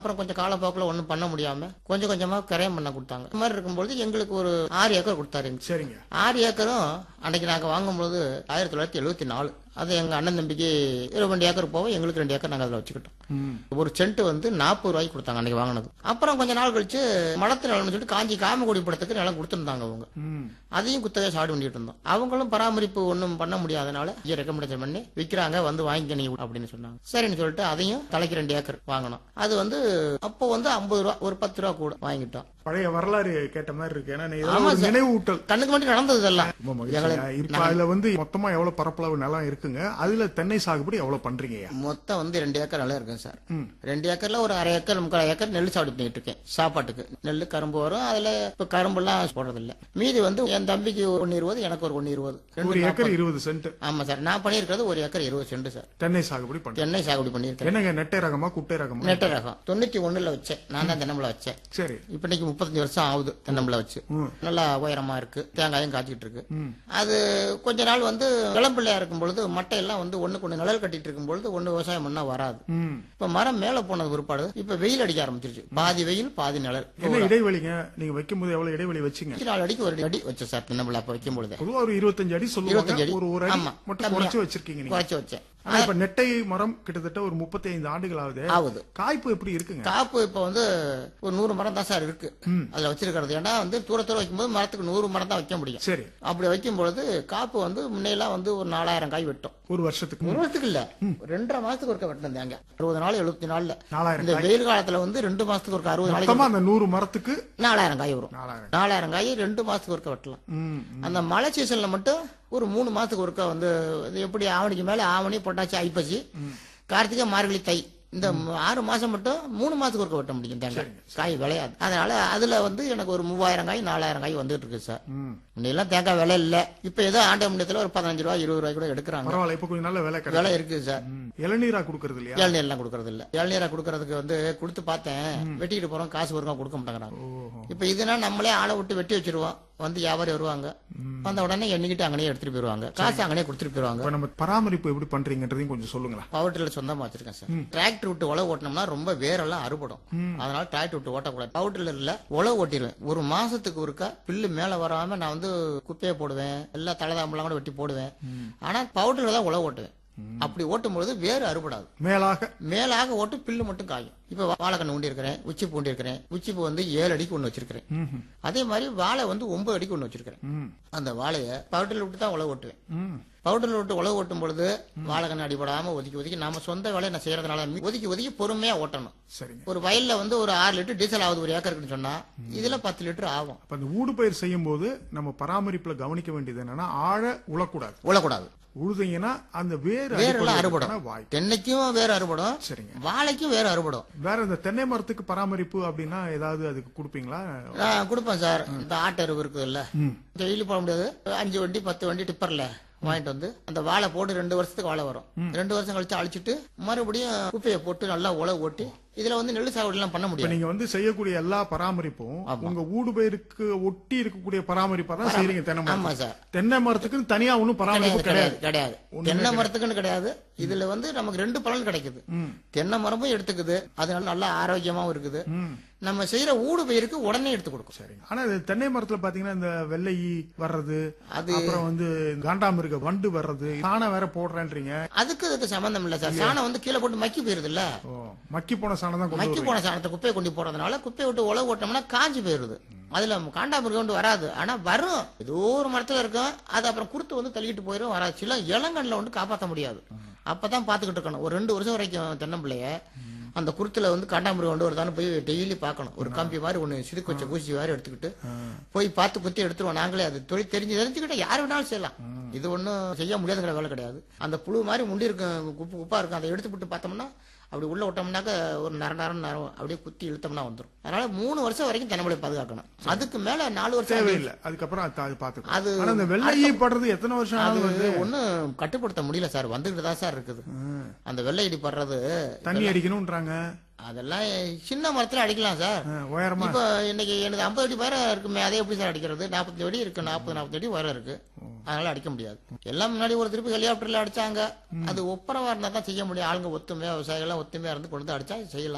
அப்புறம் கொஞ்சம் காலப்போக்கில் ஒன்றும் பண்ண முடியாம கொஞ்சம் கொஞ்சமா கரையம் பண்ண கொடுத்தாங்க இந்த மாதிரி இருக்கும்போது எங்களுக்கு ஒரு ஆறு ஏக்கர் கொடுத்தாரு எங்களுக்கு. சரிங்க ஆறு ஏக்கரும் அன்னைக்கு நாங்கள் வாங்கும்போது ஆயிரத்தி தொள்ளாயிரத்தி எழுபத்தி நாலு அது எங்க அண்ணன் தம்பிக்கு இருபது ஏக்கர் போக எங்களுக்கு ரெண்டு ஏக்கர் நாங்கள் அதில் வச்சுக்கிட்டோம் ம் ஒரு சென்ட் வந்து நாற்பது ரூபாய்க்கு கொடுத்தாங்க அன்னைக்கு வாங்கினது அப்புறம் கொஞ்ச நாள் கழிச்சு மடத்து நிலம்னு சொல்லிட்டு காஞ்சி காமக்குடி படத்துக்கு நிலம் கொடுத்துருந்தாங்க அவங்க ம் அதையும் குத்தகை சாடு பண்ணிட்டு இருந்தோம் அவங்களும் பராமரிப்பு ஒன்றும் பண்ண முடியாதனால ஐயா ரெக்கமெண்டேஷன் பண்ணி விற்கிறாங்க வந்து வாங்கிக்க நீ அப்படின்னு சொன்னாங்க சரின்னு சொல்லிட்டு அதையும் தலைக்கு ரெண்டு ஏக்கர் வாங்கினோம் அது வந்து அப்போ வந்து ஐம்பது ரூபா ஒரு பத்து ரூபா கூட வாங்கிட்டோம் பழைய வரலாறு கேட்ட மாதிரி இருக்கு ஏன்னா நீ ஏதோ ஆமா ஒரு சார். நினைவு ஊட்டல் கண்ணுக்கு மட்டும் நடந்தது இதெல்லாம் ரொம்ப மகிழ்ச்சியா இப்ப அதுல வந்து மொத்தமா எவ்வளவு பரப்பளவு நிலம் இருக்குங்க அதுல தென்னை சாகுபடி எவ்வளவு பண்றீங்கய்யா மொத்தம் வந்து ரெண்டு ஏக்கர் நிலம் இருக்குங்க சார் ம். ரெண்டு ஏக்கர்ல ஒரு அரை ஏக்கர் முக்கால் ஏக்கர் நெல் சாப்பிட்டு பண்ணிட்டு இருக்கேன் சாப்பாட்டுக்கு நெல் கரும்பு வரும் அதுல இப்ப கரும்புலாம் போடுறது இல்ல மீதி வந்து என் தம்பிக்கு ஒன்னு இருபது எனக்கு ஒரு ஒன்னு இருபது ஒரு ரெண்டு ஏக்கர் இருபது சென்ட் ஆமா சார் நான் பண்ணியிருக்கிறது ஒரு ஏக்கர் இருபது சென்ட் சார் தென்னை சாகுபடி பண்றேன் தென்னை சாகுபடி பண்ணியிருக்கேன் என்னங்க நெட்டை ரகமா குட்டை ரகமா நெட்ட ரகம் தொண்ணூத்தி ஒண்ணுல வச்சேன் நான் தான் தென்னம்பளை வச்சேன் சரி இப்ப இன்னைக்கு முப்பத்தஞ்சு வருஷம் ஆகுது தென்னம்பளை வச்சு ம். நல்லா உயரமா இருக்கு தேங்காயும் காய்ச்சிட்டு இருக்கு ம். அது கொஞ்ச நாள் வந்து இளம்பிள்ளையா இருக்கும் பொழுது மட்டையெல்லாம் வந்து ஒண்ணுக்கு ஒண்ணு நிழல் கட்டிட்டு இருக்கும் பொழுது ஒண்ணு விவசாயம் பண்ணா வராது ம் இப்ப மரம் மேல போனது பிற்பாடு இப்ப வெயில் அடிக்க ஆரம்பிச்சிருச்சு பாதி வெயில் பாதி நிழல் என்ன இடைவெளிங்க நீங்க வைக்கும் போது எவ்வளவு இடைவெளி வச்சீங்க இருபத்தி நாலு அடிக்கு ஒரு அடி வச்சேன் சார் தென்னம்பிள்ளை அப்ப வைக்கும் பொழுது பொதுவா ஒரு இருபத்தஞ்சு அடி இருபத்தஞ்சு சொல்லுவாங்க அடி ஒரு ஒரு அடி ஆமா மட்டும் கம்மியா. குறைச்சு வச்சிருக்கீங்க நீங்க குறைச்சு வச்சேன் ஆனா இப்ப நெட்டை மரம் கிட்டத்தட்ட ஒரு முப்பத்தி ஐந்து ஆண்டுகள் ஆகுது ஆகுது காய்ப்பு எப்படி இருக்குங்க காப்பு இப்ப வந்து ஒரு நூறு மரம் தான் சார் இருக்கு அதுல வச்சிருக்கிறது ஏன்னா வந்து தூர தூர வைக்கும்போது மரத்துக்கு நூறு மரம் தான் வைக்க முடியும் சரி அப்படி வைக்கும் பொழுது காப்பு வந்து முன்னையெல்லாம் வந்து ஒரு நாலாயிரம் காய் வெட்டும் ஒரு வருஷத்துக்கு ஒரு வருஷத்துக்கு இல்ல ரெண்டரை மாசத்துக்கு ஒருக்க வெட்டினது தேங்க அறுபது நாள் எழுபத்தி நாள்ல நாலாயிரம் இந்த வெயில் காலத்துல வந்து ரெண்டு மாசத்துக்கு ஒருக்க அறுபது நாளைக்கு மொத்தமா அந்த நூறு மரத்துக்கு நாலாயிரம் காய் வரும் நாலாயிரம் நாலாயிரம் காய் ரெண்டு மாசத்துக்கு ஒருக்க வெட்டலாம் ம் அந்த மழை சீசன்ல மட்டும் ஒரு மூணு மாசத்துக்கு ஒருக்க வந்து இது எப்படி ஆவணிக்கு மேல ஆவணி பொட்டாச்சி ஐப்பசி கார்த்திகை மார்கழி தை இந்த ம- ஆறு மாசம் மட்டும் மூணு மாசத்துக்கு ஒருக்க வெட்ட முடியும் தேங்காய் காய் விளையாது அதனால அதுல வந்து எனக்கு ஒரு மூவாயிரம் காய் நாலாயிரம் காய் வந்துட்டு இருக்கு சார் ம் முன்னெல்லாம் தேங்காய் விலை இல்ல இப்ப ஏதோ ஆண்ட முன்னத்துல ஒரு பதினஞ்சு ரூபாய் இருபது ரூபாய் கூட எடுக்கிறாங்க பரவாயில்ல இப்ப கொஞ்சம் நல்ல விலை கிடைக்கும் விலை இருக்குது சார் ம். இளநீரா கொடுக்கறது இல்லையா இளநீர் எல்லாம் கொடுக்கறது இல்ல இளநீரா கொடுக்கறதுக்கு வந்து கொடுத்து பார்த்தேன் வெட்டிக்கிட்டு போறோம் காசு வருமா கொடுக்க மாட்டேங்கிறாங்க ஓஹோ இப்ப இதுனா நம்மளே ஆளை விட்டு வெட்டி வச்சிருவோம் வந்து வியாபாரி வருவாங்க வந்த உடனே எண்ணிக்கிட்டு அங்கனே எடுத்துட்டு போயிருவாங்க காசு அங்கனே கொடுத்துட்டு போயிருவாங்க இப்ப நம்ம பராமரிப்பு எப்படி பண்றீங்கன்றதையும் கொஞ்சம் சொல்லுங்களேன் பவர் டில்லர் சொந்தமா வச்சிருக்கேன் சார் டிராக்டர் விட்டு உழவு ஓட்டினோம்னா ரொம்ப வேரெல்லாம் அறுபடும் அதனால டிராக்டர் விட்டு ஓட்டக்கூடாது பவர் டில்லர்ல உழவு ஓட்டிடுவேன் ஒரு மாசத்துக்கு ஒருக்கா பில்லு மேல வராம நான் வந்து குப்பையை போடுவேன் எல்லா தலதாம்பெல்லாம் கூட வெட்டி போடுவேன் ஆனா பவர் டில்லர் தான் உழவு ஓட்டுவேன் அப்படி ஓட்டும் பொழுது வேறு அறுபடாது மேலாக மேலாக ஓட்டு பில்லு மட்டும் காயும் இப்ப வாழைக்கண்ணு ஊண்டி இருக்கிறேன் உச்சி பூண்டி இருக்கிறேன் உச்சி பூ வந்து ஏழு அடிக்கு ஒண்ணு வச்சிருக்கிறேன் ம்ஹும். அதே மாதிரி வாழை வந்து ஒன்பது அடிக்கு ஒண்ணு வச்சிருக்கிறேன் ம் அந்த வாழைய பவுடர்ல விட்டு தான் உழவு ஓட்டுவேன் ம் பவுடர்ல விட்டு உழவு ஓட்டும் பொழுது வாழைக்கண்ணு அடிபடாம ஒதுக்கி ஒதுக்கி நாம சொந்த வேலையை நான் செய்யறதுனால ஒதுக்கி ஒதுக்கி பொறுமையா ஓட்டணும் சரிங்க ஒரு வயல்ல வந்து ஒரு ஆறு லிட்டர் டீசல் ஆகுது ஒரு ஏக்கருக்குன்னு சொன்னா இதுல பத்து லிட்டர் ஆகும் அப்ப அந்த ஊடு பயிர் செய்யும் போது நம்ம பராமரிப்புல கவனிக்க வேண்டியது என்னன்னா ஆழ உழக்கூடாது உழக்கூடாது உழுதீங்கன்னா அந்த வேர் வேரெல்லாம் அடிபடுவதற்கான அறுபடும் வாய்ப்பு தென்னைக்கும் வேற அறுபடும் சரிங்க வாழைக்கும் வேற அறுபடும் வேற இந்த தென்னை மரத்துக்கு பராமரிப்பு அப்படின்னா ஏதாவது அதுக்கு கொடுப்பீங்களா நான் கொடுப்பேன் சார் இந்த ஆட்டு அருவு இருக்குது இல்ல ம். டெய்லி போட முடியாது அஞ்சு வண்டி பத்து வண்டி டிப்பர்ல வாங்கிட்டு வந்து அந்த வாழை போட்டு ரெண்டு வருஷத்துக்கு வாழை வரும் ரெண்டு வருஷம் கழிச்சு அழிச்சிட்டு மறுபடியும் குப்பையை போட்டு நல்லா உழவு ஓட்டி இதுல வந்து நெல் சாகுபடி எல்லாம் பண்ண இப்ப முடியாது நீங்க வந்து செய்யக்கூடிய எல்லா பராமரிப்பும் உங்க ஊடு பயிருக்கு ஒட்டி இருக்கக்கூடிய பராமரிப்பா தான் செய்றீங்க தென்னை மரம் ஆமா சார் தென்னை மரத்துக்கு தனியா ஒண்ணும் பராமரிப்பு கிடையாது கிடையாது கிடையாது தென்னை மரத்துக்குன்னு கிடையாது இதுல வந்து நமக்கு ரெண்டு பலன் கிடைக்குது ம். தென்னை மரமும் எடுத்துக்குது அதனால நல்லா ஆரோக்கியமாவும் இருக்குது ம். நம்ம செய்யற ஊடு பயிருக்கு உடனே எடுத்து கொடுக்கும் சரிங்க ஆனா இது தென்னை மரத்துல பாத்தீங்கன்னா இந்த வெள்ளை ஈ வர்றது அது- அப்புறம் வந்து காண்டாமிருக வண்டு வர்றது சாணம் வேற போடுறேன்றீங்க அதுக்கு அதுக்கு சம்பந்தம் இல்ல சார் சாணம் வந்து கீழே போட்டு மக்கி போயிருது இல்ல ஓ மக்கி போன சாணம் தான் கொண்டு மக்கி போன சாணத்தை குப்பையை கொண்டு போறதுனால குப்பையை விட்டு உழவு ஓட்டோம்னா காஞ்சி போயிருது அதுல காண்டாமிருகம் வந்து வராது ஆனா வரும் ஏதோ ஒரு மரத்துல இருக்கும் அது அப்புறம் குருத்து வந்து தள்ளிட்டு போயிரும் வராது சில இளங்கண்ணில் வந்து காப்பாற்ற முடியாது அப்பதான் பாத்துக்கிட்டு இருக்கணும் ஒரு ரெண்டு வருஷம் வரைக்கும் தென்னம்பிள்ளைய அந்த குருத்துல வந்து காண்டாமிருகம் கொண்டு வருதான்னு போய் டெய்லி பார்க்கணும் ஒரு கம்பி மாதிரி ஒண்ணு சிறுக்கு வச்ச ஊசி மாதிரி எடுத்துக்கிட்டு போய் பார்த்து குத்தி எடுத்துருவோம் நாங்களே அது தொழில் தெரிஞ்சு தெரிஞ்சுக்கிட்ட யார் வேணாலும் செய்யலாம் இது ஒண்ணும் செய்ய முடியாதுங்கிற வேலை கிடையாது அந்த புழு மாதிரி முண்டி இருக்கும் குப்பு குப்பா இருக்கும் அதை எடுத்து விட்டு பார்த்தோம்னா அப்படி உள்ள விட்டோம்னாக்க ஒரு நர நரம் நரம் அப்படியே குத்தி இழுத்தோம்னா வந்துரும் அதனால மூணு வருஷம் வரைக்கும் தென்னமலை பாதுகாக்கணும் அதுக்கு மேல நாலு வருஷம் தேவையில்லை அதுக்கப்புறம் அது அது பாத்துக்கணும் அது ஆனா இந்த வெள்ளை ஈ படுறது எத்தனை வருஷம் அது ஆகுது ஒண்ணும் கட்டுப்படுத்த முடியல சார் வந்துகிட்டு தான் சார் இருக்குது அந்த வெள்ளை இடி படுறது தண்ணி அடிக்கணும்ன்றாங்க அதெல்லாம் சின்ன மரத்துல அடிக்கலாம் சார் ஆ, உயரமா இப்ப இன்னைக்கு எனக்கு ஐம்பது அடி வரை இருக்குமே அதே எப்படி சார் அடிக்கிறது நாற்பத்தஞ்சு அடி இருக்கு நாற்பது நாற்பது அடி வரை இருக்கு அதனால அடிக்க முடியாது எல்லாம் முன்னாடி ஒரு திருப்பி ஹெலிகாப்டர்ல அடிச்சாங்க அது ஒப்பரவா இருந்தா தான் செய்ய முடியும் ஆளுங்க ஒத்துமையா விவசாயிகள் எல்லாம் ஒத்துமையா இருந்து கொண்டு வந்து அடிச்சா செய்யலாம்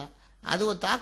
அது ஒரு தாக்கம்